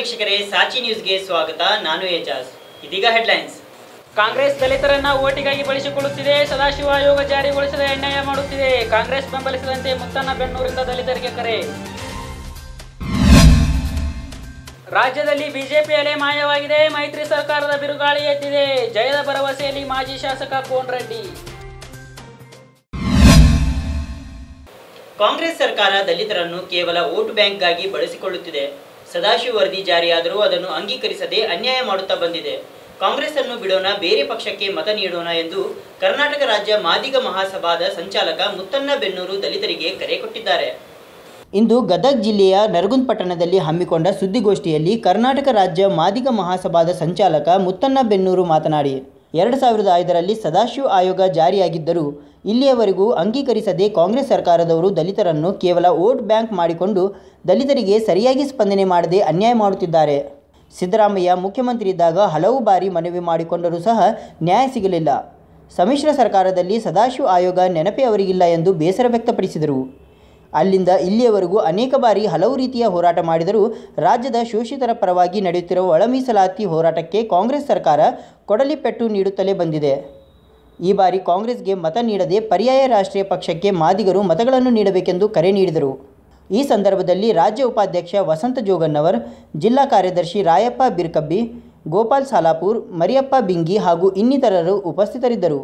ವೀಕ್ಷಕರೇ ಸಾಚಿ ನ್ಯೂಸ್ಗೆ ಸ್ವಾಗತ ನಾನು ಏಜಾಜ್ ಇದೀಗ ಹೆಡ್ಲೈನ್ಸ್ ಕಾಂಗ್ರೆಸ್ ದಲಿತರನ್ನ ಓಟಿಗಾಗಿ ಬಳಸಿಕೊಳ್ಳುತ್ತಿದೆ ಸದಾಶಿವ ಆಯೋಗ ಜಾರಿಗೊಳಿಸದೆ ಅನ್ಯಾಯ ಮಾಡುತ್ತಿದೆ ಕಾಂಗ್ರೆಸ್ ಬೆಂಬಲಿಸದಂತೆ ಮುತ್ತನ್ನ ಬೆನ್ನೂರಿಂದ ದಲಿತರಿಗೆ ಕರೆ ರಾಜ್ಯದಲ್ಲಿ ಬಿಜೆಪಿ ಅಲೆ ಮಾಯವಾಗಿದೆ ಮೈತ್ರಿ ಸರ್ಕಾರದ ಬಿರುಗಾಳಿ ಎದ್ದಿದೆ ಜಯದ ಭರವಸೆಯಲ್ಲಿ ಮಾಜಿ ಶಾಸಕ ಕೋನ್ ರೆಡ್ಡಿ ಕಾಂಗ್ರೆಸ್ ಸರ್ಕಾರ ದಲಿತರನ್ನು ಕೇವಲ ವೋಟ್ ಬ್ಯಾಂಕ್ಗಾಗಿ ಬಳಸಿಕೊಳ್ಳುತ್ತಿದೆ ಸದಾಶಿವ ವರದಿ ಜಾರಿಯಾದರೂ ಅದನ್ನು ಅಂಗೀಕರಿಸದೆ ಅನ್ಯಾಯ ಮಾಡುತ್ತಾ ಬಂದಿದೆ ಕಾಂಗ್ರೆಸ್ ಅನ್ನು ಬಿಡೋಣ ಬೇರೆ ಪಕ್ಷಕ್ಕೆ ಮತ ನೀಡೋಣ ಎಂದು ಕರ್ನಾಟಕ ರಾಜ್ಯ ಮಾದಿಗ ಮಹಾಸಭಾದ ಸಂಚಾಲಕ ಮುತ್ತನ್ನ ಬೆನ್ನೂರು ದಲಿತರಿಗೆ ಕರೆ ಕೊಟ್ಟಿದ್ದಾರೆ ಇಂದು ಗದಗ ಜಿಲ್ಲೆಯ ನರಗುಂದ್ ಪಟ್ಟಣದಲ್ಲಿ ಹಮ್ಮಿಕೊಂಡ ಸುದ್ದಿಗೋಷ್ಠಿಯಲ್ಲಿ ಕರ್ನಾಟಕ ರಾಜ್ಯ ಮಾದಿಗ ಮಹಾಸಭಾದ ಸಂಚಾಲಕ ಮುತ್ತನ್ನ ಬೆನ್ನೂರು ಮಾತನಾಡಿ ಎರಡು ಸಾವಿರದ ಐದರಲ್ಲಿ ಸದಾಶಿವ ಆಯೋಗ ಜಾರಿಯಾಗಿದ್ದರೂ ಇಲ್ಲಿಯವರೆಗೂ ಅಂಗೀಕರಿಸದೆ ಕಾಂಗ್ರೆಸ್ ಸರ್ಕಾರದವರು ದಲಿತರನ್ನು ಕೇವಲ ವೋಟ್ ಬ್ಯಾಂಕ್ ಮಾಡಿಕೊಂಡು ದಲಿತರಿಗೆ ಸರಿಯಾಗಿ ಸ್ಪಂದನೆ ಮಾಡದೆ ಅನ್ಯಾಯ ಮಾಡುತ್ತಿದ್ದಾರೆ ಸಿದ್ದರಾಮಯ್ಯ ಮುಖ್ಯಮಂತ್ರಿ ಇದ್ದಾಗ ಹಲವು ಬಾರಿ ಮನವಿ ಮಾಡಿಕೊಂಡರೂ ಸಹ ನ್ಯಾಯ ಸಿಗಲಿಲ್ಲ ಸಮ್ಮಿಶ್ರ ಸರ್ಕಾರದಲ್ಲಿ ಸದಾಶಿವ ಆಯೋಗ ನೆನಪೇ ಅವರಿಗಿಲ್ಲ ಎಂದು ಬೇಸರ ವ್ಯಕ್ತಪಡಿಸಿದರು ಅಲ್ಲಿಂದ ಇಲ್ಲಿಯವರೆಗೂ ಅನೇಕ ಬಾರಿ ಹಲವು ರೀತಿಯ ಹೋರಾಟ ಮಾಡಿದರೂ ರಾಜ್ಯದ ಶೋಷಿತರ ಪರವಾಗಿ ನಡೆಯುತ್ತಿರುವ ಒಳ ಮೀಸಲಾತಿ ಹೋರಾಟಕ್ಕೆ ಕಾಂಗ್ರೆಸ್ ಸರ್ಕಾರ ಕೊಡಲಿ ಪೆಟ್ಟು ನೀಡುತ್ತಲೇ ಬಂದಿದೆ ಈ ಬಾರಿ ಕಾಂಗ್ರೆಸ್ಗೆ ಮತ ನೀಡದೆ ಪರ್ಯಾಯ ರಾಷ್ಟ್ರೀಯ ಪಕ್ಷಕ್ಕೆ ಮಾದಿಗರು ಮತಗಳನ್ನು ನೀಡಬೇಕೆಂದು ಕರೆ ನೀಡಿದರು ಈ ಸಂದರ್ಭದಲ್ಲಿ ರಾಜ್ಯ ಉಪಾಧ್ಯಕ್ಷ ವಸಂತ ಜೋಗನ್ನವರ್ ಜಿಲ್ಲಾ ಕಾರ್ಯದರ್ಶಿ ರಾಯಪ್ಪ ಬಿರ್ಕಬ್ಬಿ ಗೋಪಾಲ್ ಸಾಲಾಪುರ್ ಮರಿಯಪ್ಪ ಬಿಂಗಿ ಹಾಗೂ ಇನ್ನಿತರರು ಉಪಸ್ಥಿತರಿದ್ದರು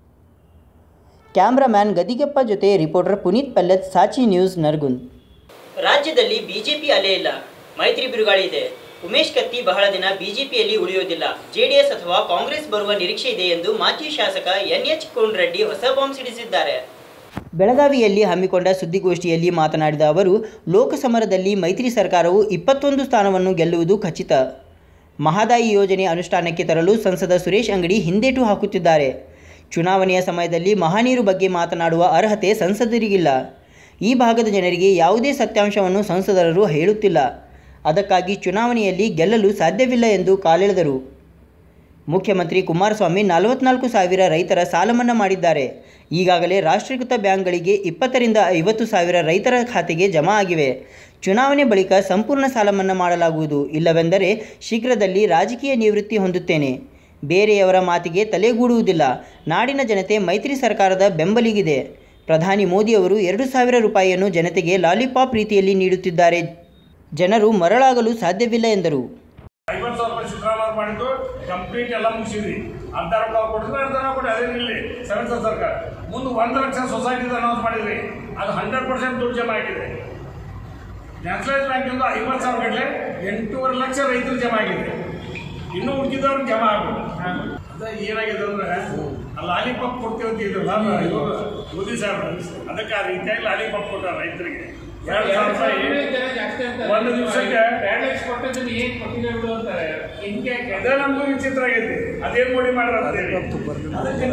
ಕ್ಯಾಮ್ರಾಮ್ಯಾನ್ ಗದಿಗೆಪ್ಪ ಜೊತೆ ರಿಪೋರ್ಟರ್ ಪುನೀತ್ ಪಲ್ಲತ್ ಸಾಚಿ ನ್ಯೂಸ್ ನರ್ಗುಂದ್ ರಾಜ್ಯದಲ್ಲಿ ಬಿಜೆಪಿ ಅಲೆ ಇಲ್ಲ ಮೈತ್ರಿ ಬಿರುಗಾಳಿ ಇದೆ ಉಮೇಶ್ ಕತ್ತಿ ಬಹಳ ದಿನ ಬಿಜೆಪಿಯಲ್ಲಿ ಉಳಿಯುವುದಿಲ್ಲ ಜೆಡಿಎಸ್ ಅಥವಾ ಕಾಂಗ್ರೆಸ್ ಬರುವ ನಿರೀಕ್ಷೆ ಇದೆ ಎಂದು ಮಾಜಿ ಶಾಸಕ ಎನ್ ಎಚ್ ರೆಡ್ಡಿ ಹೊಸ ಬಾಂಬ್ ಸಿಡಿಸಿದ್ದಾರೆ ಬೆಳಗಾವಿಯಲ್ಲಿ ಹಮ್ಮಿಕೊಂಡ ಸುದ್ದಿಗೋಷ್ಠಿಯಲ್ಲಿ ಮಾತನಾಡಿದ ಅವರು ಲೋಕಸಮರದಲ್ಲಿ ಮೈತ್ರಿ ಸರ್ಕಾರವು ಇಪ್ಪತ್ತೊಂದು ಸ್ಥಾನವನ್ನು ಗೆಲ್ಲುವುದು ಖಚಿತ ಮಹದಾಯಿ ಯೋಜನೆ ಅನುಷ್ಠಾನಕ್ಕೆ ತರಲು ಸಂಸದ ಸುರೇಶ್ ಅಂಗಡಿ ಹಿಂದೇಟು ಹಾಕುತ್ತಿದ್ದಾರೆ ಚುನಾವಣೆಯ ಸಮಯದಲ್ಲಿ ಮಹಾನೀರು ಬಗ್ಗೆ ಮಾತನಾಡುವ ಅರ್ಹತೆ ಸಂಸದರಿಗಿಲ್ಲ ಈ ಭಾಗದ ಜನರಿಗೆ ಯಾವುದೇ ಸತ್ಯಾಂಶವನ್ನು ಸಂಸದರು ಹೇಳುತ್ತಿಲ್ಲ ಅದಕ್ಕಾಗಿ ಚುನಾವಣೆಯಲ್ಲಿ ಗೆಲ್ಲಲು ಸಾಧ್ಯವಿಲ್ಲ ಎಂದು ಕಾಲೆಳೆದರು ಮುಖ್ಯಮಂತ್ರಿ ಕುಮಾರಸ್ವಾಮಿ ನಲವತ್ನಾಲ್ಕು ಸಾವಿರ ರೈತರ ಸಾಲ ಮನ್ನಾ ಮಾಡಿದ್ದಾರೆ ಈಗಾಗಲೇ ರಾಷ್ಟ್ರೀಕೃತ ಬ್ಯಾಂಕ್ಗಳಿಗೆ ಇಪ್ಪತ್ತರಿಂದ ಐವತ್ತು ಸಾವಿರ ರೈತರ ಖಾತೆಗೆ ಜಮಾ ಆಗಿವೆ ಚುನಾವಣೆ ಬಳಿಕ ಸಂಪೂರ್ಣ ಸಾಲ ಮನ್ನಾ ಮಾಡಲಾಗುವುದು ಇಲ್ಲವೆಂದರೆ ಶೀಘ್ರದಲ್ಲಿ ರಾಜಕೀಯ ನಿವೃತ್ತಿ ಹೊಂದುತ್ತೇನೆ ಬೇರೆಯವರ ಮಾತಿಗೆ ತಲೆಗೂಡುವುದಿಲ್ಲ ನಾಡಿನ ಜನತೆ ಮೈತ್ರಿ ಸರ್ಕಾರದ ಬೆಂಬಲಿಗಿದೆ ಪ್ರಧಾನಿ ಮೋದಿಯವರು ಎರಡು ಸಾವಿರ ರೂಪಾಯಿಯನ್ನು ಜನತೆಗೆ ಲಾಲಿಪಾಪ್ ರೀತಿಯಲ್ಲಿ ನೀಡುತ್ತಿದ್ದಾರೆ ಜನರು ಮರಳಾಗಲು ಸಾಧ್ಯವಿಲ್ಲ ಎಂದರು ಐವತ್ತು ಸಾವಿರ ರೂಪಾಯಿ ಸಿದ್ದರಾಮಯ್ಯ ಮಾಡಿದ್ದು ಕಂಪ್ಲೀಟ್ ಎಲ್ಲ ಮುಗಿಸಿದ್ರಿ ಅರ್ಧ ರೊಕ್ಕ ಕೊಟ್ಟಿದ್ರೆ ಅರ್ಧ ರೊಕ್ಕ ಕೊಡಿ ಅದೇ ಇಲ್ಲಿ ಸಮ್ಮಿಶ್ರ ಸರ್ಕಾರ ಮುಂದೆ ಒಂದು ಲಕ್ಷ ಸೊಸೈಟಿದ ಅನೌನ್ಸ್ ಮಾಡಿದ್ರಿ ಅದು ಹಂಡ್ರೆಡ್ ಪರ್ಸೆಂಟ್ ದುಡ್ಡು ಜಮಾ ಆಗಿದೆ ನ್ಯಾಷನಲೈಸ್ ಬ್ಯಾಂಕಿಂದ ಐವತ್ತು ಸಾವಿರ ಗಟ್ಟಲೆ ಎಂಟೂವರೆ ಲಕ್ಷ ರೈತರು ಜಮಾ ಆಗಿದೆ ಇನ್ನೂ ಉಳಿದಿದ್ದವ್ರಿಗೆ ಜಮಾ ಆಗ್ಬೋದು ಅದ ಏನಾಗಿದೆ ಅಂದ್ರೆ ಆ ಲಾಲಿಪಾಪ್ ಕೊಡ್ತೀವಿ ಅಂತ ಇದ್ರಲ್ಲ ಇವರು ಮೋದಿ ಸಾಹೇಬ್ರು ಅದಕ್ಕೆ ಆ ರೀತಿಯಾಗಿ ಲಾಲಿಪಾಪ್ ಕೊಟ್ಟಾರ ರೈತರಿಗೆ ಎರಡು ಸಾವಿರ ರೂಪಾಯಿ ಒಂದು ದಿವಸಕ್ಕೆ ಅದೇ ನಮ್ದು ವಿಚಿತ್ರ ಆಗೈತಿ ಅದೇನ್ ಮೋಡಿ ಮಾಡ್ರ ಅಂತೇಳಿ ಅದಕ್ಕೆ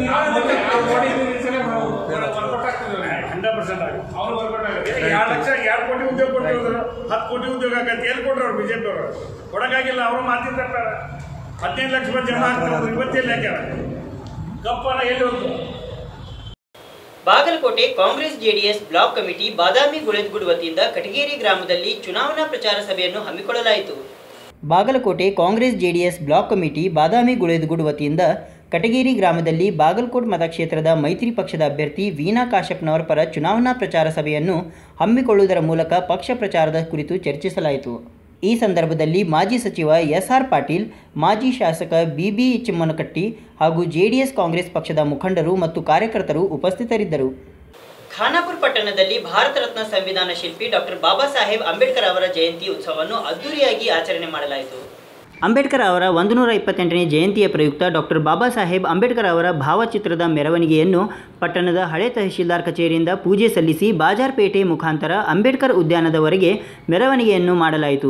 ಹಂಡ್ರೆಡ್ ಪರ್ಸೆಂಟ್ ಆಗುತ್ತೆ ಎರಡು ಲಕ್ಷ ಎರಡು ಕೋಟಿ ಉದ್ಯೋಗ ಕೊಟ್ಟಿದ್ರು ಹತ್ತು ಕೋಟಿ ಉದ್ಯೋಗ ಆಗತ್ತೆ ಎಲ್ಲಿ ಕೊಟ್ರು ಅವ್ರು ಬಿಜೆಪಿ ಅವರು ಕೊಡಕ್ಕಾಗಿಲ್ಲ ಅವರು ಮಾತಿನ ತಪ್ಪಾರ ಹದಿನೈದು ಲಕ್ಷ ರೂಪಾಯಿ ಜಮಾ ಆಗ್ತಾರೆ ಇವತ್ತೆಲ್ಲಿ ಹಾಕ್ಯಾರ ಕಪ್ಪನ ಎಲ್ಲಿ ಹೋದ್ರು Bagalkot Congress JDS block committee Badami Guledgudd ವತಿಯಿಂದ ಕಟಗೇರಿ ಗ್ರಾಮದಲ್ಲಿ ಚುನಾವಣಾ ಪ್ರಚಾರ ಸಭೆಯನ್ನು ಹಮ್ಮಿಕೊಳ್ಳಲಾಯಿತು Bagalkot Congress JDS block committee Badami Guledgudd ವತಿಯಿಂದ ಕಟಗೇರಿ ಗ್ರಾಮದಲ್ಲಿ ಬಾಗಲಕೋಟ್ ಮತಕ್ಷೇತ್ರದ ಮೈತ್ರಿ ಪಕ್ಷದ ಅಭ್ಯರ್ಥಿ ವೀಣಾ ಕಾಶ್ಯಪ್ನವರ ಪರ ಚುನಾವಣಾ ಪ್ರಚಾರ ಸಭೆಯನ್ನು ಹಮ್ಮಿಕೊಳ್ಳುವುದರ ಮೂಲಕ ಪಕ್ಷ ಪ್ರಚಾರದ ಕುರಿತು ಚರ್ಚಿಸಲಾಯಿತು ಈ ಸಂದರ್ಭದಲ್ಲಿ ಮಾಜಿ ಸಚಿವ ಎಸ್ ಆರ್ ಪಾಟೀಲ್ ಮಾಜಿ ಶಾಸಕ ಬಿಬಿ ಚಿಮ್ಮನಕಟ್ಟಿ ಹಾಗೂ ಜೆಡಿಎಸ್ ಕಾಂಗ್ರೆಸ್ ಪಕ್ಷದ ಮುಖಂಡರು ಮತ್ತು ಕಾರ್ಯಕರ್ತರು ಉಪಸ್ಥಿತರಿದ್ದರು ಖಾನಾಪುರ ಪಟ್ಟಣದಲ್ಲಿ ಭಾರತ ರತ್ನ ಸಂವಿಧಾನ ಶಿಲ್ಪಿ ಡಾಕ್ಟರ್ ಬಾಬಾ ಸಾಹೇಬ್ ಅಂಬೇಡ್ಕರ್ ಅವರ ಜಯಂತಿ ಉತ್ಸವವನ್ನು ಅದ್ದೂರಿಯಾಗಿ ಆಚರಣೆ ಮಾಡಲಾಯಿತು ಅಂಬೇಡ್ಕರ್ ಅವರ ಒಂದು ನೂರ ಇಪ್ಪತ್ತೆಂಟನೇ ಜಯಂತಿಯ ಪ್ರಯುಕ್ತ ಡಾಕ್ಟರ್ ಬಾಬಾ ಸಾಹೇಬ್ ಅಂಬೇಡ್ಕರ್ ಅವರ ಭಾವಚಿತ್ರದ ಮೆರವಣಿಗೆಯನ್ನು ಪಟ್ಟಣದ ಹಳೆ ತಹಶೀಲ್ದಾರ್ ಕಚೇರಿಯಿಂದ ಪೂಜೆ ಸಲ್ಲಿಸಿ ಬಾಜಾರ್ಪೇಟೆ ಮುಖಾಂತರ ಅಂಬೇಡ್ಕರ್ ಉದ್ಯಾನದವರೆಗೆ ಮೆರವಣಿಗೆಯನ್ನು ಮಾಡಲಾಯಿತು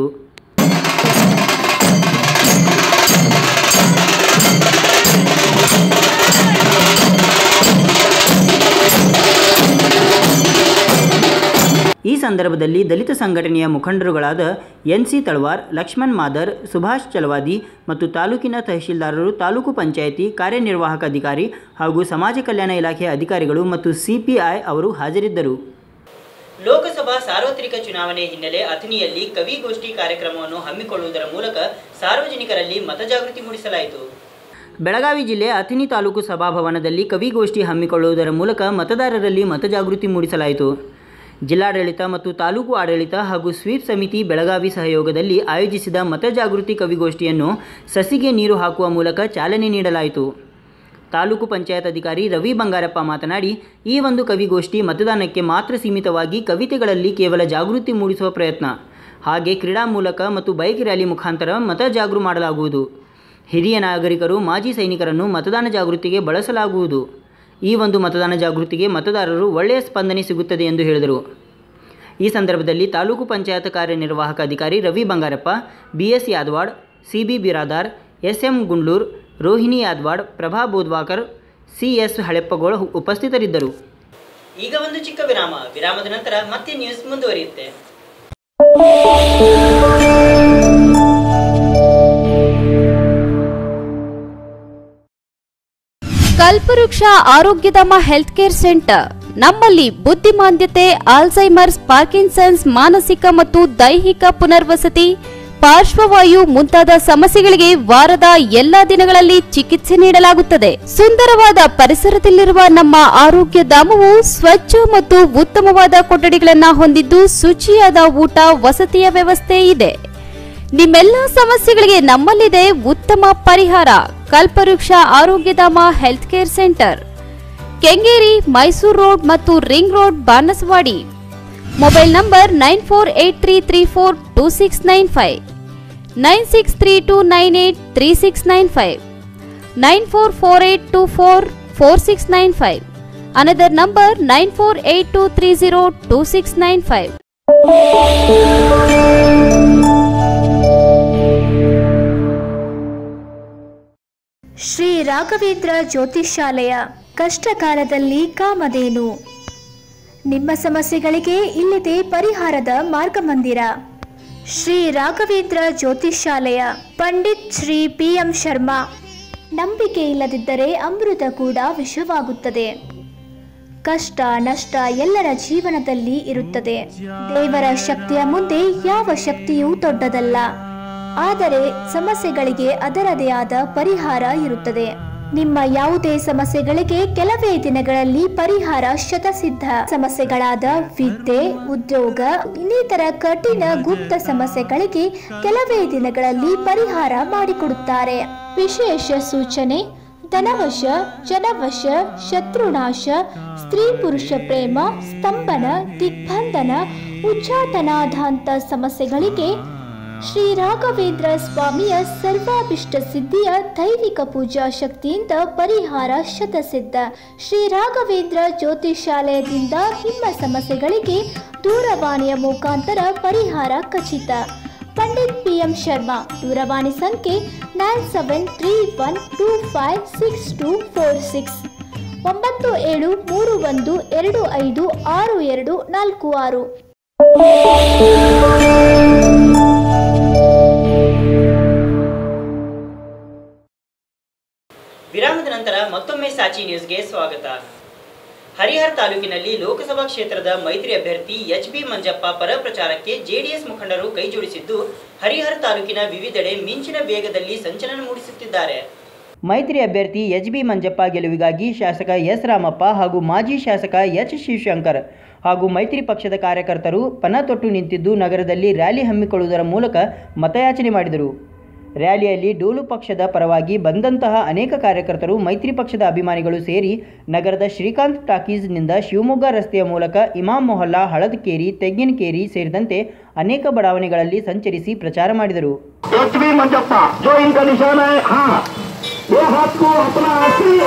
ಈ ಸಂದರ್ಭದಲ್ಲಿ ದಲಿತ ಸಂಘಟನೆಯ ಮುಖಂಡರುಗಳಾದ ಎನ್ ಸಿ ತಳವಾರ್ ಲಕ್ಷ್ಮಣ್ ಮಾದರ್ ಸುಭಾಷ್ ಚಲವಾದಿ ಮತ್ತು ತಾಲೂಕಿನ ತಹಶೀಲ್ದಾರರು ತಾಲೂಕು ಪಂಚಾಯಿತಿ ಕಾರ್ಯನಿರ್ವಾಹಕ ಅಧಿಕಾರಿ ಹಾಗೂ ಸಮಾಜ ಕಲ್ಯಾಣ ಇಲಾಖೆಯ ಅಧಿಕಾರಿಗಳು ಮತ್ತು ಸಿಪಿಐ ಅವರು ಹಾಜರಿದ್ದರು ಲೋಕಸಭಾ ಸಾರ್ವತ್ರಿಕ ಚುನಾವಣೆ ಹಿನ್ನೆಲೆ ಅಥಣಿಯಲ್ಲಿ ಕವಿಗೋಷ್ಠಿ ಕಾರ್ಯಕ್ರಮವನ್ನು ಹಮ್ಮಿಕೊಳ್ಳುವುದರ ಮೂಲಕ ಸಾರ್ವಜನಿಕರಲ್ಲಿ ಮತಜಾಗೃತಿ ಮೂಡಿಸಲಾಯಿತು ಬೆಳಗಾವಿ ಜಿಲ್ಲೆ ಅಥಣಿ ತಾಲೂಕು ಸಭಾಭವನದಲ್ಲಿ ಕವಿಗೋಷ್ಠಿ ಹಮ್ಮಿಕೊಳ್ಳುವುದರ ಮೂಲಕ ಮತದಾರರಲ್ಲಿ ಮತಜಾಗೃತಿ ಮೂಡಿಸಲಾಯಿತು ಜಿಲ್ಲಾಡಳಿತ ಮತ್ತು ತಾಲೂಕು ಆಡಳಿತ ಹಾಗೂ ಸ್ವೀಪ್ ಸಮಿತಿ ಬೆಳಗಾವಿ ಸಹಯೋಗದಲ್ಲಿ ಆಯೋಜಿಸಿದ ಮತಜಾಗೃತಿ ಕವಿಗೋಷ್ಠಿಯನ್ನು ಸಸಿಗೆ ನೀರು ಹಾಕುವ ಮೂಲಕ ಚಾಲನೆ ನೀಡಲಾಯಿತು ತಾಲೂಕು ಪಂಚಾಯತ್ ಅಧಿಕಾರಿ ರವಿ ಬಂಗಾರಪ್ಪ ಮಾತನಾಡಿ ಈ ಒಂದು ಕವಿಗೋಷ್ಠಿ ಮತದಾನಕ್ಕೆ ಮಾತ್ರ ಸೀಮಿತವಾಗಿ ಕವಿತೆಗಳಲ್ಲಿ ಕೇವಲ ಜಾಗೃತಿ ಮೂಡಿಸುವ ಪ್ರಯತ್ನ ಹಾಗೆ ಕ್ರೀಡಾ ಮೂಲಕ ಮತ್ತು ಬೈಕ್ ರ್ಯಾಲಿ ಮುಖಾಂತರ ಮತ ಜಾಗೃತಿ ಮಾಡಲಾಗುವುದು ಹಿರಿಯ ನಾಗರಿಕರು ಮಾಜಿ ಸೈನಿಕರನ್ನು ಮತದಾನ ಜಾಗೃತಿಗೆ ಬಳಸಲಾಗುವುದು ಈ ಒಂದು ಮತದಾನ ಜಾಗೃತಿಗೆ ಮತದಾರರು ಒಳ್ಳೆಯ ಸ್ಪಂದನೆ ಸಿಗುತ್ತದೆ ಎಂದು ಹೇಳಿದರು ಈ ಸಂದರ್ಭದಲ್ಲಿ ತಾಲೂಕು ಪಂಚಾಯತ್ ಕಾರ್ಯನಿರ್ವಾಹಕ ಅಧಿಕಾರಿ Ravi Bangarappa B S Yadawad C B Biradar S M Gundlur Rohini Yadawad Prabha Bodwakar C S Haleppagol ಉಪಸ್ಥಿತರಿದ್ದರು ಈಗ ಒಂದು ಚಿಕ್ಕ ವಿರಾಮ ವಿರಾಮದ ನಂತರ ಮತ್ತೆ ನ್ಯೂಸ್ ಮುಂದುವರಿಯುತ್ತೆ ಕಲ್ಪವೃಕ್ಷ ಆರೋಗ್ಯಧಾಮ ಹೆಲ್ತ್ ಕೇರ್ ಸೆಂಟರ್ ನಮ್ಮಲ್ಲಿ ಬುದ್ಧಿಮಾಂದ್ಯತೆ ಆಲ್ಝೈಮರ್ಸ್ ಪಾರ್ಕಿನ್ಸನ್ಸ್ ಮಾನಸಿಕ ಮತ್ತು ದೈಹಿಕ ಪುನರ್ವಸತಿ ಪಾರ್ಶ್ವವಾಯು ಮುಂತಾದ ಸಮಸ್ಯೆಗಳಿಗೆ ವಾರದ ಎಲ್ಲಾ ದಿನಗಳಲ್ಲಿ ಚಿಕಿತ್ಸೆ ನೀಡಲಾಗುತ್ತದೆ ಸುಂದರವಾದ ಪರಿಸರದಲ್ಲಿರುವ ನಮ್ಮ ಆರೋಗ್ಯ ಧಾಮವು ಸ್ವಚ್ಛ ಮತ್ತು ಉತ್ತಮವಾದ ಕೊಠಡಿಗಳನ್ನ ಹೊಂದಿದ್ದು ಶುಚಿಯಾದ ಊಟ ವಸತಿಯ ವ್ಯವಸ್ಥೆ ಇದೆ ನಿಮ್ಮೆಲ್ಲ ಸಮಸ್ಯೆಗಳಿಗೆ ನಮ್ಮಲ್ಲಿದೆ ಉತ್ತಮ ಪರಿಹಾರ Kalpavriksha Arogyadhama health care centre Kengeri Mysore road ಮತ್ತು ring road Banaswadi mobile number nine four eight three three four two six nine five nine six three two nine eight three six nine five nine four four eight two four four six nine five another number nine four eight two three zero two six nine five Shri Raghavendra Jyotishyalaya ಕಷ್ಟಕಾಲದಲ್ಲಿ ಕಾಮಧೇನು ನಿಮ್ಮ ಸಮಸ್ಯೆಗಳಿಗೆ ಇಲ್ಲಿದೆ ಪರಿಹಾರದ ಮಾರ್ಗಮಂದಿರ Shri Raghavendra ಜ್ಯೋತಿಷ್ಯಾಲಯ Pandit Shri P M Sharma ನಂಬಿಕೆ ಇಲ್ಲದಿದ್ದರೆ ಅಮೃತ ಕೂಡ ವಿಷವಾಗುತ್ತದೆ ಕಷ್ಟ ನಷ್ಟ ಎಲ್ಲರ ಜೀವನದಲ್ಲಿ ಇರುತ್ತದೆ ದೇವರ ಶಕ್ತಿಯ ಮುಂದೆ ಯಾವ ಶಕ್ತಿಯೂ ದೊಡ್ಡದಲ್ಲ ಆದರೆ ಸಮಸ್ಯೆಗಳಿಗೆ ಅದರದೇ ಆದ ಪರಿಹಾರ ಇರುತ್ತದೆ ನಿಮ್ಮ ಯಾವುದೇ ಸಮಸ್ಯೆಗಳಿಗೆ ಕೆಲವೇ ದಿನಗಳಲ್ಲಿ ಪರಿಹಾರ ಶತಸಿದ್ಧ ಸಮಸ್ಯೆಗಳಾದ ವಿದ್ಯೆ ಉದ್ಯೋಗ ಇನ್ನಿತರ ಕಠಿಣ ಗುಪ್ತ ಸಮಸ್ಯೆಗಳಿಗೆ ಕೆಲವೇ ದಿನಗಳಲ್ಲಿ ಪರಿಹಾರ ಮಾಡಿಕೊಡುತ್ತಾರೆ ವಿಶೇಷ ಸೂಚನೆ ಧನವಶ ಜನವಶ ಶತ್ರುನಾಶ ಸ್ತ್ರೀ ಪುರುಷ ಪ್ರೇಮ ಸ್ತಂಭನ ದಿಗ್ಬಂಧನ ಉಚ್ಚಾಟನಾಧಾಂತ ಸಮಸ್ಯೆಗಳಿಗೆ ಶ್ರೀ ರಾಘವೇಂದ್ರ ಸ್ವಾಮಿಯ ಸರ್ವಾಭಿಷ್ಟ ಸಿದ್ಧಿಯ ದೈವಿಕ ಪೂಜಾ ಶಕ್ತಿಯಿಂದ ಪರಿಹಾರ ಶತಸಿದ್ಧ ಶ್ರೀ ರಾಘವೇಂದ್ರ ಜ್ಯೋತಿಷಾಲಯದಿಂದ ನಿಮ್ಮ ಸಮಸ್ಯೆಗಳಿಗೆ ದೂರವಾಣಿಯ ಮುಖಾಂತರ ಪರಿಹಾರ ಖಚಿತ ಪಂಡಿತ್ ಪಿ ಎಂ ಶರ್ಮಾ ದೂರವಾಣಿ ಸಂಖ್ಯೆ nine seven three one two five six two four six ಒಂಬತ್ತು ಏಳು ಮೂರು ಒಂದು ಎರಡು ಐದು ಆರು ಎರಡು ನಾಲ್ಕು ಆರು ವಿರಾಮದ ನಂತರ ಮತ್ತೊಮ್ಮೆ ಸಾಚಿ ನ್ಯೂಸ್ಗೆ ಸ್ವಾಗತ ಹರಿಹರ ತಾಲೂಕಿನಲ್ಲಿ ಲೋಕಸಭಾ ಕ್ಷೇತ್ರದ ಮೈತ್ರಿ ಅಭ್ಯರ್ಥಿ ಎಚ್ ಬಿ ಮಂಜಪ್ಪ ಪರ ಪ್ರಚಾರಕ್ಕೆ ಜೆಡಿಎಸ್ ಮುಖಂಡರು ಕೈಜೋಡಿಸಿದ್ದು ಹರಿಹರ ತಾಲೂಕಿನ ವಿವಿಧೆಡೆ ಮಿಂಚಿನ ವೇಗದಲ್ಲಿ ಸಂಚಲನ ಮೂಡಿಸುತ್ತಿದ್ದಾರೆ ಮೈತ್ರಿ ಅಭ್ಯರ್ಥಿ ಎಚ್ ಬಿ ಮಂಜಪ್ಪ ಗೆಲುವಿಗಾಗಿ ಶಾಸಕ ಎಸ್ ರಾಮಪ್ಪ ಹಾಗೂ ಮಾಜಿ ಶಾಸಕ ಎಚ್ ಶಿವಶಂಕರ್ ಹಾಗೂ ಮೈತ್ರಿ ಪಕ್ಷದ ಕಾರ್ಯಕರ್ತರು ಪಣ ತೊಟ್ಟು ನಿಂತಿದ್ದು ನಗರದಲ್ಲಿ ರ್ಯಾಲಿ ಹಮ್ಮಿಕೊಳ್ಳುವುದರ ಮೂಲಕ ಮತಯಾಚನೆ ಮಾಡಿದರು ರ್ಯಾಲಿಯಲ್ಲಿ ಡೋಲು ಪಕ್ಷದ ಪರವಾಗಿ ಬಂದಂತಹ ಅನೇಕ ಕಾರ್ಯಕರ್ತರು ಮೈತ್ರಿ ಪಕ್ಷದ ಅಭಿಮಾನಿಗಳು ಸೇರಿ ನಗರದ ಶ್ರೀಕಾಂತ್ ಟಾಕೀಸ್ನಿಂದ ಶಿವಮೊಗ್ಗ ರಸ್ತೆಯ ಮೂಲಕ ಇಮಾಮ್ ಮೊಹಲ್ಲಾ ಹಳದಕೇರಿ ತೆಂಗಿನಕೇರಿ ಸೇರಿದಂತೆ ಅನೇಕ ಬಡಾವಣೆಗಳಲ್ಲಿ ಸಂಚರಿಸಿ ಪ್ರಚಾರ ಮಾಡಿದರು एच बी मंजप्पा जो इनका निशान है हाँ ये हाथ को अपना असली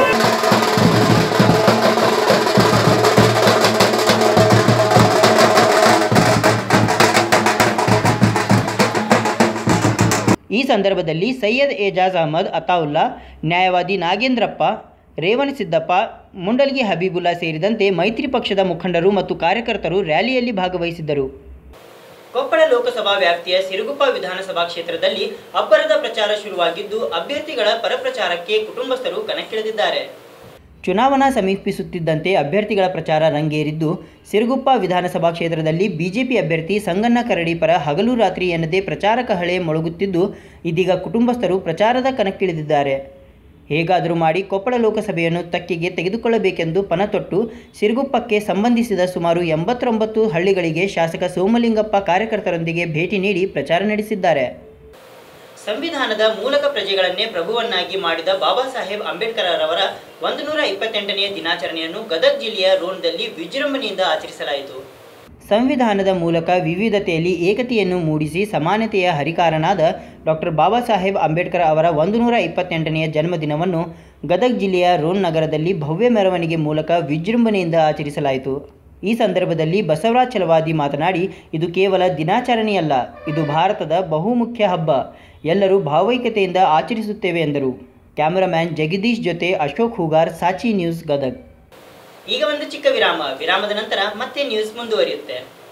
ಈ ಸಂದರ್ಭದಲ್ಲಿ ಸೈಯದ್ ಏಜಾಜ್ ಅಹಮದ್ ಅತಾವುಲ್ಲಾ ನ್ಯಾಯವಾದಿ ನಾಗೇಂದ್ರಪ್ಪ ರೇವಣ ಸಿದ್ದಪ್ಪ ಮುಂಡಲ್ಗಿ ಹಬೀಬುಲ್ಲಾ ಸೇರಿದಂತೆ ಮೈತ್ರಿ ಪಕ್ಷದ ಮುಖಂಡರು ಮತ್ತು ಕಾರ್ಯಕರ್ತರು ರ್ಯಾಲಿಯಲ್ಲಿ ಭಾಗವಹಿಸಿದ್ದರು ಕೊಪ್ಪಳ ಲೋಕಸಭಾ ವ್ಯಾಪ್ತಿಯ ಸಿರುಗುಪ್ಪ ವಿಧಾನಸಭಾ ಕ್ಷೇತ್ರದಲ್ಲಿ ಅಬ್ಬರದ ಪ್ರಚಾರ ಶುರುವಾಗಿದ್ದು ಅಭ್ಯರ್ಥಿಗಳ ಪರಪ್ರಚಾರಕ್ಕೆ ಕುಟುಂಬಸ್ಥರು ಕಣಕ್ಕಿಳಿದಿದ್ದಾರೆ ಚುನಾವಣಾ ಸಮೀಪಿಸುತ್ತಿದ್ದಂತೆ ಅಭ್ಯರ್ಥಿಗಳ ಪ್ರಚಾರ ರಂಗೇರಿದ್ದು ಸಿರುಗುಪ್ಪ ವಿಧಾನಸಭಾ ಕ್ಷೇತ್ರದಲ್ಲಿ ಬಿಜೆಪಿ ಅಭ್ಯರ್ಥಿ ಸಂಗಣ್ಣ ಕರಡಿ ಪರ ಹಗಲು ರಾತ್ರಿ ಎನ್ನದೇ ಪ್ರಚಾರ ಕಹಳೆ ಮೊಳಗುತ್ತಿದ್ದು ಇದೀಗ ಕುಟುಂಬಸ್ಥರು ಪ್ರಚಾರದ ಕಣಕ್ಕಿಳಿದಿದ್ದಾರೆ ಹೇಗಾದರೂ ಮಾಡಿ ಕೊಪ್ಪಳ ಲೋಕಸಭೆಯನ್ನು ತಕ್ಕಿಗೆ ತೆಗೆದುಕೊಳ್ಳಬೇಕೆಂದು ಪಣತೊಟ್ಟು ಸಿರುಗುಪ್ಪಕ್ಕೆ ಸಂಬಂಧಿಸಿದ ಸುಮಾರು ಎಂಬತ್ತೊಂಬತ್ತು ಹಳ್ಳಿಗಳಿಗೆ ಶಾಸಕ ಸೋಮಲಿಂಗಪ್ಪ ಕಾರ್ಯಕರ್ತರೊಂದಿಗೆ ಭೇಟಿ ನೀಡಿ ಪ್ರಚಾರ ನಡೆಸಿದ್ದಾರೆ ಸಂವಿಧಾನದ ಮೂಲಕ ಪ್ರಜೆಗಳನ್ನೇ ಪ್ರಭುವನ್ನಾಗಿ ಮಾಡಿದ ಬಾಬಾ ಸಾಹೇಬ್ ಅಂಬೇಡ್ಕರ್ ರವರ ಒಂದು ನೂರ ಇಪ್ಪತ್ತೆಂಟನೆಯ ದಿನಾಚರಣೆಯನ್ನು ಗದಗ ಜಿಲ್ಲೆಯ ರೋಣದಲ್ಲಿ ವಿಜೃಂಭಣೆಯಿಂದ ಆಚರಿಸಲಾಯಿತು ಸಂವಿಧಾನದ ಮೂಲಕ ವಿವಿಧತೆಯಲ್ಲಿ ಏಕತೆಯನ್ನು ಮೂಡಿಸಿ ಸಮಾನತೆಯ ಹರಿಕಾರನಾದ ಡಾಕ್ಟರ್ ಬಾಬಾ ಸಾಹೇಬ್ ಅಂಬೇಡ್ಕರ್ ಅವರ ಒಂದು ನೂರ ಇಪ್ಪತ್ತೆಂಟನೆಯ ಜನ್ಮದಿನವನ್ನು ಗದಗ ಜಿಲ್ಲೆಯ ರೋಣ ನಗರದಲ್ಲಿ ಭವ್ಯ ಮೆರವಣಿಗೆ ಮೂಲಕ ವಿಜೃಂಭಣೆಯಿಂದ ಆಚರಿಸಲಾಯಿತು ಈ ಸಂದರ್ಭದಲ್ಲಿ ಬಸವರಾಜ್ ಛಲವಾದಿ ಮಾತನಾಡಿ ಇದು ಕೇವಲ ದಿನಾಚರಣೆಯಲ್ಲ ಇದು ಭಾರತದ ಬಹುಮುಖ್ಯ ಹಬ್ಬ ಎಲ್ಲರೂ ಭಾವೈಕ್ಯತೆಯಿಂದ ಆಚರಿಸುತ್ತೇವೆ ಎಂದರು ಕ್ಯಾಮರಾಮ್ಯಾನ್ ಜಗದೀಶ್ ಜೊತೆ ಅಶೋಕ್ ಹೂಗಾರ್ ಸಾಚಿ ನ್ಯೂಸ್ ಗದಗ್ ಈಗ ಒಂದು ಚಿಕ್ಕ ವಿರಾಮ ವಿರಾಮದ ನಂತರ ಮತ್ತೆ ನ್ಯೂಸ್ ಮುಂದುವರಿಯುತ್ತೆ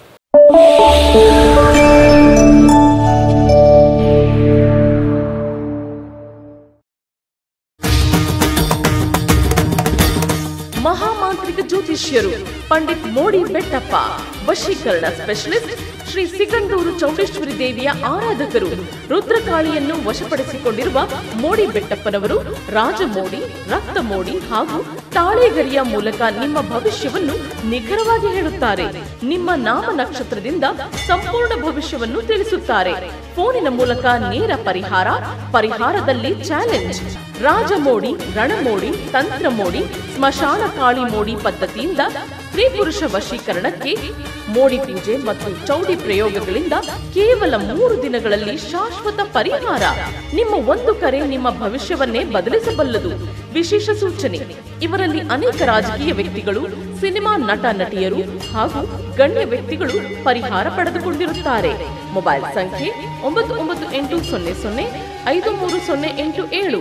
ಮಹಾಮಾಂತ್ರಿಕ ಜ್ಯೋತಿಷ್ಯರು ಪಂಡಿತ್ ಮೋಡಿ ಬೆಟ್ಟಪ್ಪ ವಶೀಕರಣ ಸ್ಪೆಷಲಿಸ್ಟ್ ಶ್ರೀ ಸಿಗಂದೂರು ಚೌಡೇಶ್ವರಿ ದೇವಿಯ ಆರಾಧಕರು ರುದ್ರಕಾಳಿಯನ್ನು ವಶಪಡಿಸಿಕೊಂಡಿರುವ ಮೋಡಿ ಬೆಟ್ಟಪ್ಪನವರು ರಾಜಮೋಡಿ ರಕ್ತ ಮೋಡಿ ಹಾಗೂ ತಾಳೆಗರಿಯ ಮೂಲಕ ನಿಮ್ಮ ಭವಿಷ್ಯವನ್ನು ನಿಖರವಾಗಿ ಹೇಳುತ್ತಾರೆ ನಿಮ್ಮ ನಾಮ ನಕ್ಷತ್ರದಿಂದ ಸಂಪೂರ್ಣ ಭವಿಷ್ಯವನ್ನು ತಿಳಿಸುತ್ತಾರೆ ಫೋನಿನ ಮೂಲಕ ನೇರ ಪರಿಹಾರ ಪರಿಹಾರದಲ್ಲಿ ಚಾಲೆಂಜ್ ರಾಜಮೋಡಿ ರಣಮೋಡಿ ತಂತ್ರ ಮೋಡಿ ಸ್ಮಶಾನ ಕಾಳಿ ಮೋಡಿ ಪದ್ಧತಿಯಿಂದ ಸ್ತ್ರೀ ಪುರುಷ ವಶೀಕರಣಕ್ಕೆ ಮೋಡಿ ಪೂಜೆ ಮತ್ತು ಚೌಡಿ ಪ್ರಯೋಗಗಳಿಂದ ಕೇವಲ ಮೂರು ದಿನಗಳಲ್ಲಿ ಶಾಶ್ವತ ಪರಿಹಾರ ನಿಮ್ಮ ಒಂದು ಕರೆ ನಿಮ್ಮ ಭವಿಷ್ಯವನ್ನೇ ಬದಲಿಸಬಲ್ಲದು ವಿಶೇಷ ಸೂಚನೆ ಇವರಲ್ಲಿ ಅನೇಕ ರಾಜಕೀಯ ವ್ಯಕ್ತಿಗಳು ಸಿನಿಮಾ ನಟ ನಟಿಯರು ಹಾಗೂ ಗಣ್ಯ ವ್ಯಕ್ತಿಗಳು ಪರಿಹಾರ ಪಡೆದುಕೊಂಡಿರುತ್ತಾರೆ ಮೊಬೈಲ್ ಸಂಖ್ಯೆ ಒಂಬತ್ತು ಒಂಬತ್ತು ಎಂಟು ಸೊನ್ನೆ ಸೊನ್ನೆ ಐದು ಮೂರು ಸೊನ್ನೆ ಎಂಟು ಏಳು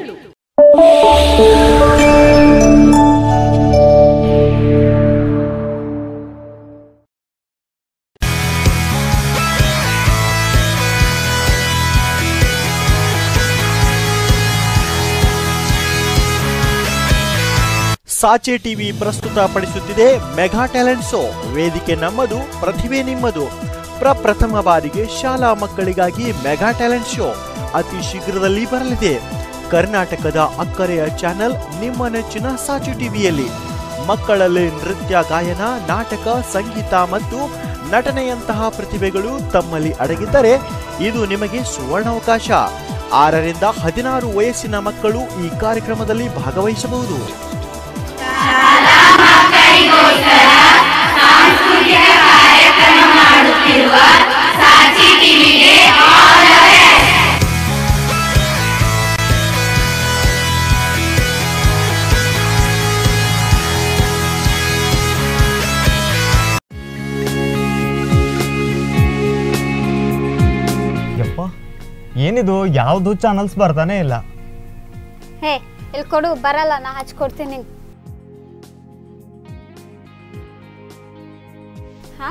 ಸಾಚೆ ಟಿವಿ ಪ್ರಸ್ತುತಪಡಿಸುತ್ತಿದೆ ಮೆಗಾ ಟ್ಯಾಲೆಂಟ್ ಶೋ ವೇದಿಕೆ ನಮ್ಮದು ಪ್ರತಿಭೆ ನಿಮ್ಮದು ಪ್ರಪ್ರಥಮ ಬಾರಿಗೆ ಶಾಲಾ ಮಕ್ಕಳಿಗಾಗಿ ಮೆಗಾ ಟ್ಯಾಲೆಂಟ್ ಶೋ ಅತಿ ಶೀಘ್ರದಲ್ಲಿ ಬರಲಿದೆ ಕರ್ನಾಟಕದ ಅಕ್ಕರೆಯ ಚಾನೆಲ್ ನಿಮ್ಮ ನೆಚ್ಚಿನ ಸಾಚೆ ಟಿವಿಯಲ್ಲಿ ಮಕ್ಕಳಲ್ಲಿ ನೃತ್ಯ ಗಾಯನ ನಾಟಕ ಸಂಗೀತ ಮತ್ತು ನಟನೆಯಂತಹ ಪ್ರತಿಭೆಗಳು ತಮ್ಮಲ್ಲಿ ಅಡಗಿದ್ದರೆ ಇದು ನಿಮಗೆ ಸುವರ್ಣಾವಕಾಶ ಆರರಿಂದ ಹದಿನಾರು ವಯಸ್ಸಿನ ಮಕ್ಕಳು ಈ ಕಾರ್ಯಕ್ರಮದಲ್ಲಿ ಭಾಗವಹಿಸಬಹುದು ಯಪ್ಪ ಏನಿದು ಯಾವುದು ಚಾನಲ್ಸ್ ಬರ್ತಾನೆ ಇಲ್ಲ ಹೇ ಇಲ್ಲಿ ಕೊಡು ಬರಲ್ಲ ನಾ ಹಚ್ಕೊಡ್ತೀನಿ ಹಾ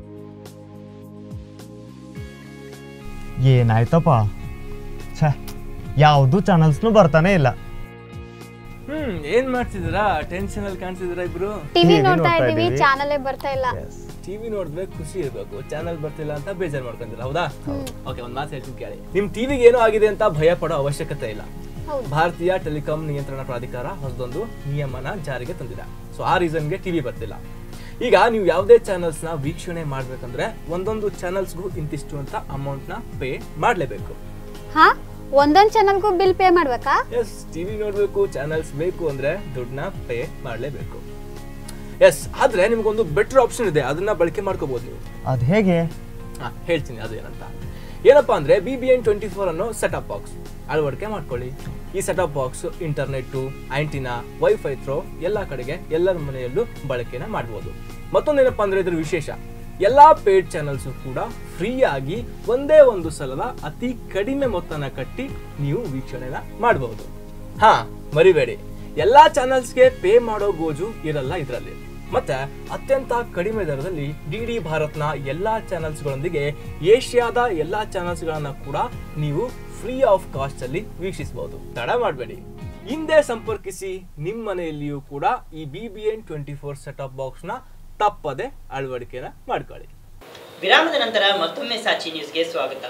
ಏನಾಯ್ತಪ್ಪ ಛೇ ಯಾವುದು ಚಾನಲ್ಸ್ನು ಬರ್ತಾನೆ ಇಲ್ಲ ಹ್ಮ್ ಏನ್ ಮಾಡ್ತಿದ್ದೀರಾ ಟೆನ್ಷನ್ ಅಲ್ಲಿ ಕಾಣ್ತಿದ್ದೀರಾ ಇಬ್ರು ಟಿವಿ TV ನೋಡ್ತಾ ನೋಡ್ತಾ ಇದೀವಿ ಇದೀವಿ. ಚಾನಲೇ ಬರ್ತಾ ಇಲ್ಲ ಟಿವಿ ನೋಡಿದ್ರೆ ಖುಷಿ ಇರ್ಬೇಕು ಚಾನಲ್ ಬರ್ತಿಲ್ಲ ಅಂತ ಬೇಜಾರ್ ಮಾಡ್ಕೊಂತೀರ ಹೌದಾ ಓಕೆ ಒಂದ್ ಮಾತು ಹೇಳ್ತೀನಿ ಕೇಳಿ ನಿಮ್ ಟಿವಿಗೆ ಏನೋ ಆಗಿದೆ ಅಂತ ಭಯ ಪಡೋ ಅವಶ್ಯಕತೆ ಇಲ್ಲ ಹೌದು. ಭಾರತೀಯ ಟೆಲಿಕಾಂ ನಿಯಂತ್ರಣ ಪ್ರಾಧಿಕಾರ ಹೊಸದೊಂದು ನಿಯಮನ ಜಾರಿಗೆ ತಂದಿದೆ ಸೊ ಆ ರೀಸನ್ಗೆ ಟಿವಿ ಬರ್ತಿಲ್ಲ ಈಗ ನೀವು ಯಾವುದೇ ಚಾನಲ್ಸ್ ನ ವೀಕ್ಷಣೆ ಮಾಡ್ಬೇಕಂದ್ರೆ ಒಂದೊಂದು ಚಾನಲ್ಸ್ಗೂ ಇಂತಿಷ್ಟು ಅಂತ ಅಮೌಂಟ್ ನ ಪೇ ಮಾಡ್ಲೇಬೇಕು ಹಾ ಒಂದೊಂದ್ ಚಾನಲ್ಗೂ ಬಿಲ್ ಪೇ ಮಾಡ್ಬೇಕಾ ಎಸ್ ಟಿವಿ ನೋಡ್ಬೇಕು ಚಾನಲ್ಸ್ ಬೇಕು ಅಂದ್ರೆ ದುಡ್ಡನ್ನ ಪೇ ಮಾಡ್ಲೇಬೇಕು ಎಸ್ ಆದ್ರೆ ನಿಮ್ಗೊಂದು ಬೆಟರ್ ಆಪ್ಷನ್ ಇದೆ ಅದನ್ನ ಬಳಕೆ ಮಾಡ್ಕೋಬಹುದು ನೀವು ಅದು ಹೇಗೆ ಹಾ ಹೇಳ್ತೀನಿ ಅದು ಏನಂತ ಏನಪ್ಪಾ ಅಂದ್ರೆ B B N twenty four ಅನ್ನೋ ಸೆಟಪ್ ಬಾಕ್ಸ್ ಅಳವಡಿಕೆ ಮಾಡ್ಕೊಳ್ಳಿ ಈ setup box internet antenna WiFi through ಎಲ್ಲ ಕಡೆಗೆ ಎಲ್ಲರ ಮನೆಯಲ್ಲೂ ಬಳಕೆನ ಮಾಡ್ಬೋದು ಮತ್ತೊಂದೇನಪ್ಪಾ ಅಂದ್ರೆ ಇದ್ರ ವಿಶೇಷ ಎಲ್ಲಾ ಪೇಡ್ ಚಾನಲ್ಸ್ ಕೂಡ ಫ್ರೀ ಆಗಿ ಒಂದೇ ಒಂದು ಸಲದ ಅತಿ ಕಡಿಮೆ ಮೊತ್ತನ ಕಟ್ಟಿ ನೀವು ವೀಕ್ಷಣೆನ ಮಾಡಬಹುದು ಹಾ ಮರಿಬೇಡಿ ಎಲ್ಲಾ ಚಾನಲ್ಸ್ಗೆ ಪೇ ಮಾಡೋ ಗೋಜು ಇರಲ್ಲ ಇದರಲ್ಲಿ ಮತ್ತೆ ಅತ್ಯಂತ ಕಡಿಮೆ ದರದಲ್ಲಿ ಡಿ ಡಿ ಭಾರತ್ನ ಎಲ್ಲಾ ಚಾನಲ್ಸ್ಗಳೊಂದಿಗೆ ಏಷ್ಯಾದ ಎಲ್ಲಾ ಚಾನಲ್ಸ್ಗಳನ್ನ ಕೂಡ ನೀವು ಫ್ರೀ ಆಫ್ ಕಾಸ್ಟ್ ಅಲ್ಲಿ ವೀಕ್ಷಿಸಬಹುದು ತಡ ಮಾಡಬೇಡಿ ಹಿಂದೆ ಸಂಪರ್ಕಿಸಿ ನಿಮ್ಮ ಮನೆಯಲ್ಲಿಯೂ ಕೂಡ ಈ B B N twenty four setup ಬಾಕ್ಸ್ನ ತಪ್ಪದೆ ಅಳವಡಿಕೆನ ಮಾಡ್ಕೊಳ್ಳಿ ವಿರಾಮದ ನಂತರ ಮತ್ತೊಮ್ಮೆ ಸಾಚಿ ನ್ಯೂಸ್ಗೆ ಸ್ವಾಗತ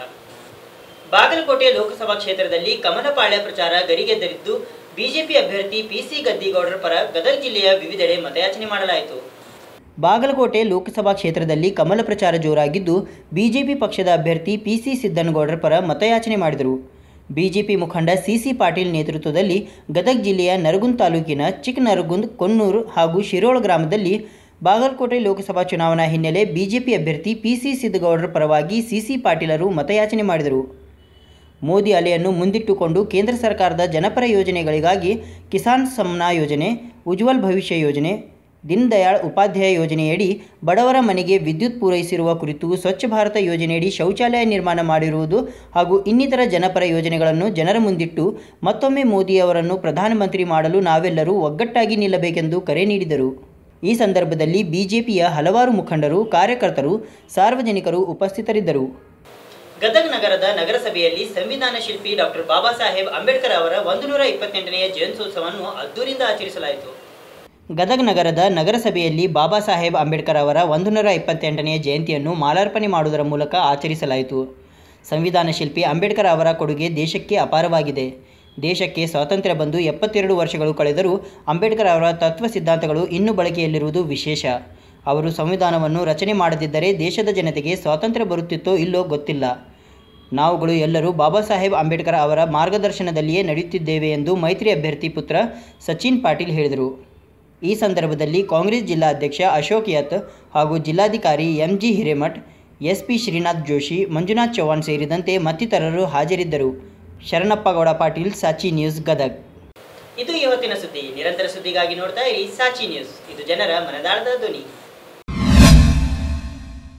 ಬಾಗಲಕೋಟೆ ಲೋಕಸಭಾ ಕ್ಷೇತ್ರದಲ್ಲಿ ಕಮಲಪಾಳ್ಯ ಪ್ರಚಾರ ಗರಿಗೆದ್ದರಿದ್ದು ಬಿಜೆಪಿ ಅಭ್ಯರ್ಥಿ ಪಿಸಿ ಗದ್ದಿಗೌಡರ ಪರ ಗದಗ ಜಿಲ್ಲೆಯ ವಿವಿಧೆಡೆ ಮತಯಾಚನೆ ಮಾಡಲಾಯಿತು ಬಾಗಲಕೋಟೆ ಲೋಕಸಭಾ ಕ್ಷೇತ್ರದಲ್ಲಿ ಕಮಲ ಪ್ರಚಾರ ಜೋರಾಗಿದ್ದು ಬಿಜೆಪಿ ಪಕ್ಷದ ಅಭ್ಯರ್ಥಿ ಪಿಸಿ ಸಿದ್ದನಗೌಡರ ಪರ ಮತಯಾಚನೆ ಮಾಡಿದರು ಬಿಜೆಪಿ ಮುಖಂಡ ಸಿಸಿ ಪಾಟೀಲ್ ನೇತೃತ್ವದಲ್ಲಿ ಗದಗ ಜಿಲ್ಲೆಯ ನರಗುಂದ್ ತಾಲೂಕಿನ ಚಿಕ್ಕನರಗುಂದ್ ಕೊನ್ನೂರು ಹಾಗೂ ಶಿರೋಳ ಗ್ರಾಮದಲ್ಲಿ ಬಾಗಲಕೋಟೆ ಲೋಕಸಭಾ ಚುನಾವಣಾ ಹಿನ್ನೆಲೆ ಬಿಜೆಪಿ ಅಭ್ಯರ್ಥಿ ಪಿಸಿ ಸಿದ್ದಗೌಡರ ಪರವಾಗಿ ಸಿಸಿ ಪಾಟೀಲರು ಮತಯಾಚನೆ ಮಾಡಿದರು ಮೋದಿ ಅಲೆಯನ್ನು ಮುಂದಿಟ್ಟುಕೊಂಡು ಕೇಂದ್ರ ಸರ್ಕಾರದ ಜನಪರ ಯೋಜನೆಗಳಿಗಾಗಿ ಕಿಸಾನ್ ಸಮ್ನಾ ಯೋಜನೆ ಉಜ್ವಲ್ ಭವಿಷ್ಯ ಯೋಜನೆ ದೀನ್ ದಯಾಳ್ ಉಪಾಧ್ಯಾಯ ಯೋಜನೆಯಡಿ ಬಡವರ ಮನೆಗೆ ವಿದ್ಯುತ್ ಪೂರೈಸಿರುವ ಕುರಿತು ಸ್ವಚ್ಛ ಭಾರತ ಯೋಜನೆಯಡಿ ಶೌಚಾಲಯ ನಿರ್ಮಾಣ ಮಾಡಿರುವುದು ಹಾಗೂ ಇನ್ನಿತರ ಜನಪರ ಯೋಜನೆಗಳನ್ನು ಜನರ ಮುಂದಿಟ್ಟು ಮತ್ತೊಮ್ಮೆ ಮೋದಿ ಅವರನ್ನು ಪ್ರಧಾನಮಂತ್ರಿ ಮಾಡಲು ನಾವೆಲ್ಲರೂ ಒಗ್ಗಟ್ಟಾಗಿ ನಿಲ್ಲಬೇಕೆಂದು ಕರೆ ನೀಡಿದರು ಈ ಸಂದರ್ಭದಲ್ಲಿ ಬಿಜೆಪಿಯ ಹಲವಾರು ಮುಖಂಡರು ಕಾರ್ಯಕರ್ತರು ಸಾರ್ವಜನಿಕರು ಉಪಸ್ಥಿತರಿದ್ದರು ಗದಗ ನಗರದ ನಗರಸಭೆಯಲ್ಲಿ ಸಂವಿಧಾನ ಶಿಲ್ಪಿ ಡಾಕ್ಟರ್ ಬಾಬಾ ಸಾಹೇಬ್ ಅಂಬೇಡ್ಕರ್ ಅವರ ಒಂದು ನೂರ ಇಪ್ಪತ್ತೆಂಟನೆಯ ಜಯಂತ್ಯೋತ್ಸವವನ್ನು ಅದ್ದೂರಿಂದ ಆಚರಿಸಲಾಯಿತು ಗದಗ ನಗರದ ನಗರಸಭೆಯಲ್ಲಿ ಬಾಬಾ ಸಾಹೇಬ್ ಅಂಬೇಡ್ಕರ್ ಅವರ ಒಂದು ನೂರ ಇಪ್ಪತ್ತೆಂಟನೆಯ ಜಯಂತಿಯನ್ನು ಮಾಲಾರ್ಪಣೆ ಮಾಡುವುದರ ಮೂಲಕ ಆಚರಿಸಲಾಯಿತು ಸಂವಿಧಾನ ಶಿಲ್ಪಿ ಅಂಬೇಡ್ಕರ್ ಅವರ ಕೊಡುಗೆ ದೇಶಕ್ಕೆ ಅಪಾರವಾಗಿದೆ ದೇಶಕ್ಕೆ ಸ್ವಾತಂತ್ರ್ಯ ಬಂದು ಎಪ್ಪತ್ತೆರಡು ವರ್ಷಗಳು ಕಳೆದರೂ ಅಂಬೇಡ್ಕರ್ ಅವರ ತತ್ವ ಸಿದ್ಧಾಂತಗಳು ಇನ್ನೂ ಬಳಕೆಯಲ್ಲಿರುವುದು ವಿಶೇಷ ಅವರು ಸಂವಿಧಾನವನ್ನು ರಚನೆ ಮಾಡದಿದ್ದರೆ ದೇಶದ ಜನತೆಗೆ ಸ್ವಾತಂತ್ರ್ಯ ಬರುತ್ತಿತ್ತೋ ಇಲ್ಲೋ ಗೊತ್ತಿಲ್ಲ ನಾವುಗಳು ಎಲ್ಲರೂ ಬಾಬಾ ಸಾಹೇಬ್ ಅಂಬೇಡ್ಕರ್ ಅವರ ಮಾರ್ಗದರ್ಶನದಲ್ಲಿಯೇ ನಡೆಯುತ್ತಿದ್ದೇವೆ ಎಂದು ಮೈತ್ರಿ ಅಭ್ಯರ್ಥಿ ಪುತ್ರ ಸಚಿನ್ ಪಾಟೀಲ್ ಹೇಳಿದರು ಈ ಸಂದರ್ಭದಲ್ಲಿ ಕಾಂಗ್ರೆಸ್ ಜಿಲ್ಲಾಧ್ಯಕ್ಷ ಅಶೋಕ್ ಯತ್ ಹಾಗೂ ಜಿಲ್ಲಾಧಿಕಾರಿ ಎಂಜಿ ಹಿರೇಮಠ್ ಎಸ್ಪಿ ಶ್ರೀನಾಥ್ ಜೋಶಿ ಮಂಜುನಾಥ್ ಚೌಹಾಣ್ ಸೇರಿದಂತೆ ಮತ್ತಿತರರು ಹಾಜರಿದ್ದರು ಶರಣಪ್ಪಗೌಡ ಪಾಟೀಲ್ ಸಾಚಿ ನ್ಯೂಸ್ ಗದಗ್ ಇದು ಇವತ್ತಿನ ಸುದ್ದಿ ನಿರಂತರ ಸುದ್ದಿಗಾಗಿ ನೋಡ್ತಾ ಇರಿ ಸಾಚಿ ನ್ಯೂಸ್ ಇದು ಜನರ ಮನದಾಳದ ಧ್ವನಿ